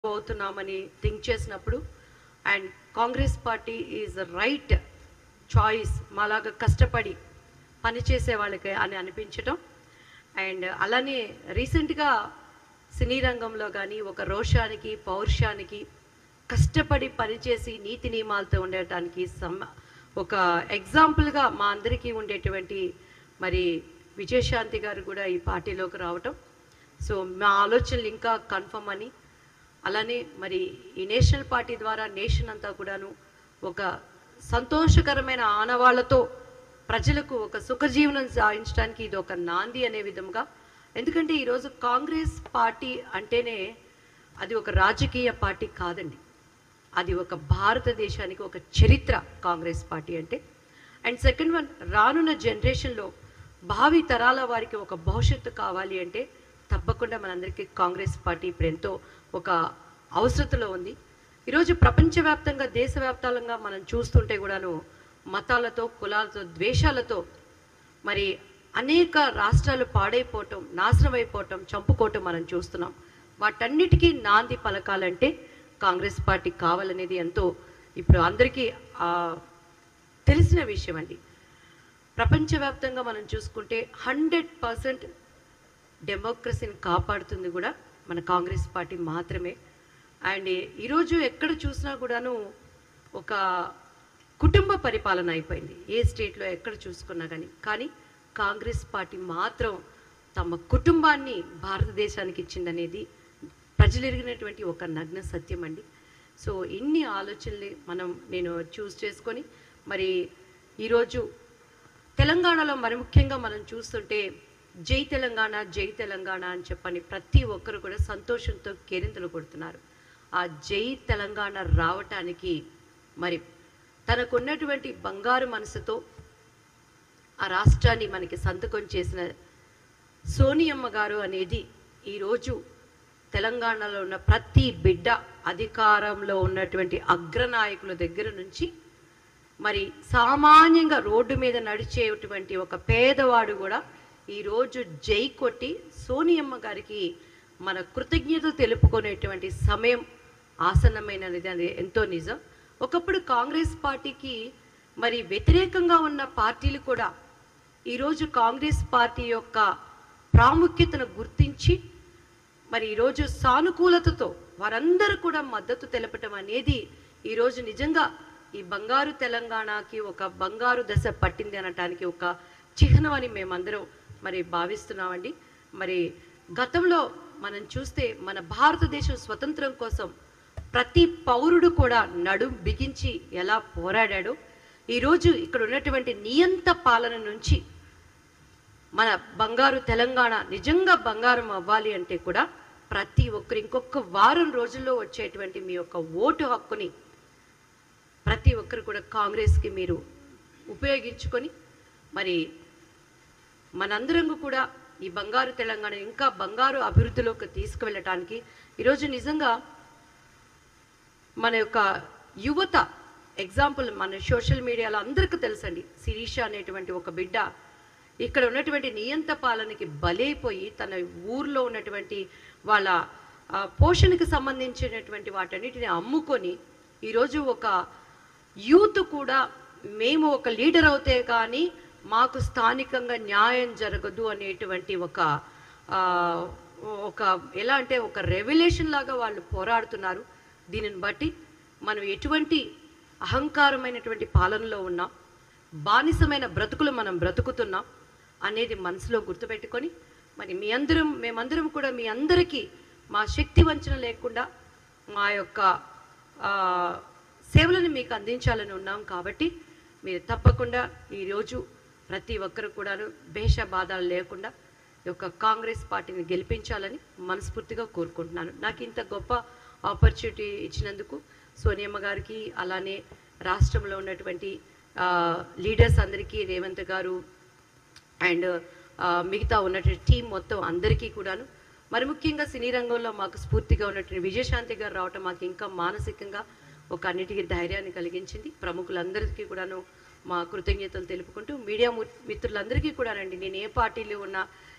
అవుతున్నామని think చేసినప్పుడు and Congress party is right choice మాలాగా కష్టపడి పనిచేసే వాళ్ళకి అని అనిపించటం అండ్ అలానే రీసెంట్గా సినీ రంగంలో కానీ ఒక రోషానికి పౌరుషానికి కష్టపడి పనిచేసి నీతి నియమాలతో ఉండటానికి సమ ఒక ఎగ్జాంపుల్గా మా అందరికీ ఉండేటువంటి మరి విజయశాంతి గారు కూడా ఈ పార్టీలోకి రావటం సో మా ఆలోచనలు ఇంకా కన్ఫర్మ్ అని అలానే మరి ఈ నేషనల్ పార్టీ ద్వారా నేషన్ అంతా కూడాను ఒక సంతోషకరమైన ఆనవాళ్లతో ప్రజలకు ఒక సుఖజీవనం సాగించడానికి ఇది ఒక నాంది అనే విధంగా ఎందుకంటే ఈరోజు కాంగ్రెస్ పార్టీ అంటేనే అది ఒక రాజకీయ పార్టీ కాదండి అది ఒక భారతదేశానికి ఒక చరిత్ర కాంగ్రెస్ పార్టీ అంటే అండ్ సెకండ్ వన్ రానున్న జనరేషన్లో భావి తరాల వారికి ఒక భవిష్యత్తు కావాలి అంటే తప్పకుండా మనందరికీ కాంగ్రెస్ పార్టీ ఇప్పుడు ఎంతో ఒక అవసరతలో ఉంది ఈరోజు ప్రపంచవ్యాప్తంగా దేశవ్యాప్తంగా మనం చూస్తుంటే కూడాను మతాలతో కులాలతో ద్వేషాలతో మరి అనేక రాష్ట్రాలు పాడైపోవటం నాశనం అయిపోవటం చంపుకోవటం మనం చూస్తున్నాం వాటన్నిటికీ నాంది పలకాలంటే కాంగ్రెస్ పార్టీ కావాలనేది ఎంతో ఇప్పుడు అందరికీ ఆ, తెలిసిన విషయం అండి ప్రపంచవ్యాప్తంగా మనం చూసుకుంటే హండ్రెడ్ పర్సెంట్ డెమోక్రసీని కాపాడుతుంది కూడా మన కాంగ్రెస్ పార్టీ మాత్రమే అండ్ ఈరోజు ఎక్కడ చూసినా కూడాను ఒక కుటుంబ పరిపాలన అయిపోయింది ఏ స్టేట్లో ఎక్కడ చూసుకున్నా కానీ కానీ కాంగ్రెస్ పార్టీ మాత్రం తమ కుటుంబాన్ని భారతదేశానికి ఇచ్చిందనేది ప్రజలు ఎరిగినటువంటి ఒక నగ్న సత్యం అండి సో ఇన్ని ఆలోచనలు మనం నేను చూస్ చేసుకొని మరి ఈరోజు తెలంగాణలో మరి ముఖ్యంగా మనం చూస్తుంటే జై తెలంగాణ జై తెలంగాణ అని చెప్పని ప్రతి ఒక్కరు కూడా సంతోషంతో కేరింతలు కొడుతున్నారు ఆ జై తెలంగాణ రావటానికి మరి తనకున్నటువంటి బంగారు మనసుతో ఆ రాష్ట్రాన్ని మనకి సంతకం చేసిన సోనియమ్మ గారు అనేది ఈరోజు తెలంగాణలో ఉన్న ప్రతి బిడ్డ అధికారంలో ఉన్నటువంటి అగ్రనాయకుల దగ్గర నుంచి మరి సామాన్యంగా రోడ్డు మీద నడిచేటువంటి ఒక పేదవాడు కూడా ఈరోజు జై కొట్టి సోనియమ్మ గారికి మన కృతజ్ఞత తెలుపుకునేటువంటి సమయం ఆసన్నమైనది అది ఎంతో నిజం ఒకప్పుడు కాంగ్రెస్ పార్టీకి మరి వ్యతిరేకంగా ఉన్న పార్టీలు కూడా ఈరోజు కాంగ్రెస్ పార్టీ యొక్క ప్రాముఖ్యతను గుర్తించి మరి ఈరోజు సానుకూలతతో వారందరూ కూడా మద్దతు తెలపటం అనేది ఈరోజు నిజంగా ఈ బంగారు తెలంగాణకి ఒక బంగారు దశ పట్టింది అనటానికి ఒక చిహ్నం అని మేమందరం మరి భావిస్తున్నామండి మరి గతంలో మనం చూస్తే మన భారతదేశం స్వతంత్రం కోసం ప్రతి పౌరుడు కూడా నడుం బిగించి ఎలా పోరాడాడో ఈరోజు ఇక్కడ ఉన్నటువంటి నియంత పాలన నుంచి మన బంగారు తెలంగాణ నిజంగా బంగారం అవ్వాలి అంటే కూడా ప్రతి ఒక్కరు ఇంకొక వారం రోజుల్లో వచ్చేటువంటి మీ యొక్క ఓటు హక్కుని ప్రతి ఒక్కరు కూడా కాంగ్రెస్కి మీరు ఉపయోగించుకొని మరి మనందరం కూడా ఈ బంగారు తెలంగాణ ఇంకా బంగారు అభివృద్ధిలోకి తీసుకువెళ్ళటానికి ఈరోజు నిజంగా మన యొక్క యువత ఎగ్జాంపుల్ మన సోషల్ మీడియాలో అందరికీ తెలుసండి శిరీష అనేటువంటి ఒక బిడ్డ ఇక్కడ ఉన్నటువంటి నియంత పాలనకి బలైపోయి తన ఊర్లో ఉన్నటువంటి వాళ్ళ ఆ, పోషణకి సంబంధించినటువంటి వాటన్నిటిని అమ్ముకొని ఈరోజు ఒక యూత్ కూడా మేము ఒక లీడర్ అవుతే కానీ మాకు స్థానికంగా న్యాయం జరగదు అనేటువంటి ఒక ఆ, ఒక ఎలా అంటే ఒక రెవల్యూషన్ లాగా వాళ్ళు పోరాడుతున్నారు దీనిని బట్టి మనం ఎటువంటి అహంకారమైనటువంటి పాలనలో ఉన్నాం బానిసమైన బ్రతుకులు మనం బ్రతుకుతున్నాం అనేది మనసులో గుర్తుపెట్టుకొని మరి మీ అందరం మేమందరం కూడా మీ అందరికీ మా శక్తి వంచన లేకుండా మా యొక్క ఆ, సేవలను మీకు అందించాలని ఉన్నాం కాబట్టి మీరు తప్పకుండా ఈరోజు ప్రతి ఒక్కరు కూడాను భేషబాధాలు లేకుండా ఈ యొక్క కాంగ్రెస్ పార్టీని గెలిపించాలని మనస్ఫూర్తిగా కోరుకుంటున్నాను నాకు ఇంత గొప్ప ఆపర్చునిటీ ఇచ్చినందుకు సోనియమ్మ గారికి అలానే రాష్ట్రంలో ఉన్నటువంటి లీడర్స్ అందరికీ రేవంత్ గారు అండ్ మిగతా ఉన్నటువంటి టీం మొత్తం అందరికీ కూడాను మరి ముఖ్యంగా సినీ రంగంలో మాకు స్ఫూర్తిగా ఉన్నటువంటి విజయశాంతి గారు రావటం మాకు ఇంకా మానసికంగా ఒక అన్నిటికీ ధైర్యాన్ని కలిగించింది ప్రముఖులందరికీ కూడాను మా కృతజ్ఞతలు తెలుపుకుంటూ మీడియా ము- మిత్రులందరికీ కూడానండి నేను ఏ పార్టీలో ఉన్నా